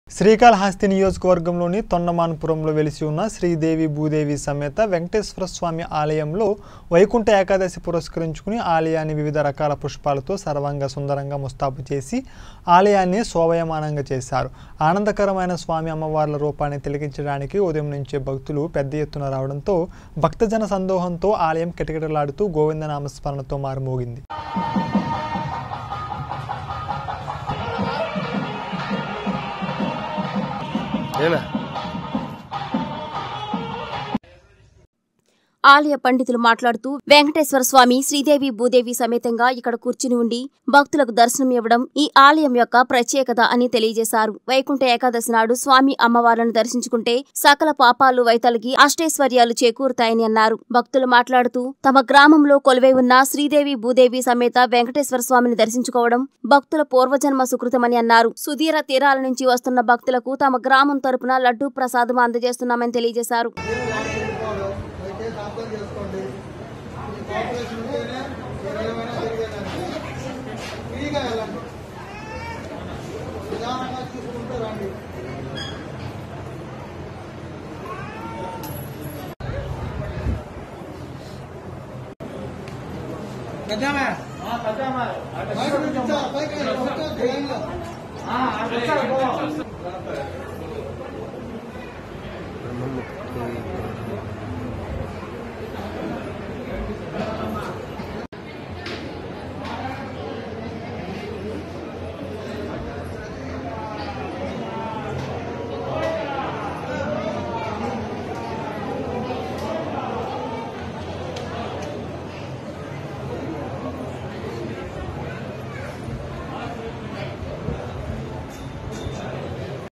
శ్రీకాళహస్తి నియోజకవర్గంలోని తొన్నమానపురంలో వెలిసి ఉన్న శ్రీదేవి భూదేవి సమేత వెంకటేశ్వర స్వామి ఆలయంలో వైకుంఠ ఏకాదశి పురస్కరించుకుని ఆలయాన్ని వివిధ రకాల పుష్పాలతో సర్వంగా సుందరంగా ముస్తాబు చేసి ఆలయాన్ని శోభయమానంగా చేశారు ఆనందకరమైన స్వామి అమ్మవార్ల రూపాన్ని తిలకించడానికి ఉదయం నుంచే భక్తులు పెద్ద ఎత్తున రావడంతో భక్తజన సందోహంతో ఆలయం కిటకిటలాడుతూ గోవిందనామస్మరణతో మారుమోగింది ఏనా ఆలయ పండితులు మాట్లాడుతూ వెంకటేశ్వర స్వామి శ్రీదేవి భూదేవి సమేతంగా ఇక్కడ కూర్చుని ఉండి భక్తులకు దర్శనం ఇవ్వడం ఈ ఆలయం యొక్క ప్రత్యేకత అని తెలియజేశారు వైకుంఠ ఏకాదశి నాడు స్వామి అమ్మవార్లను దర్శించుకుంటే సకల పాపాలు వైతలిగి అష్టైశ్వర్యాలు చేకూరుతాయని అన్నారు భక్తులు మాట్లాడుతూ తమ గ్రామంలో కొలువై ఉన్న శ్రీదేవి భూదేవి సమేత వెంకటేశ్వర స్వామిని దర్శించుకోవడం భక్తుల పూర్వజన్మ సుకృతమని అన్నారు సుదీర తీరాల నుంచి వస్తున్న భక్తులకు తమ గ్రామం తరపున లడ్డూ ప్రసాదం అందజేస్తున్నామని తెలియజేశారు అయితే సాధన చేసుకోండి ఈ కోఆపరేషన్ ఉంటేనే మీరు ఏమైనా జరిగేదాన్ని ఫ్రీగా వెళ్ళండి నిదానంగా చూసుకుంటూ రండి పైకి పైకి ఒక్క లైన్లో.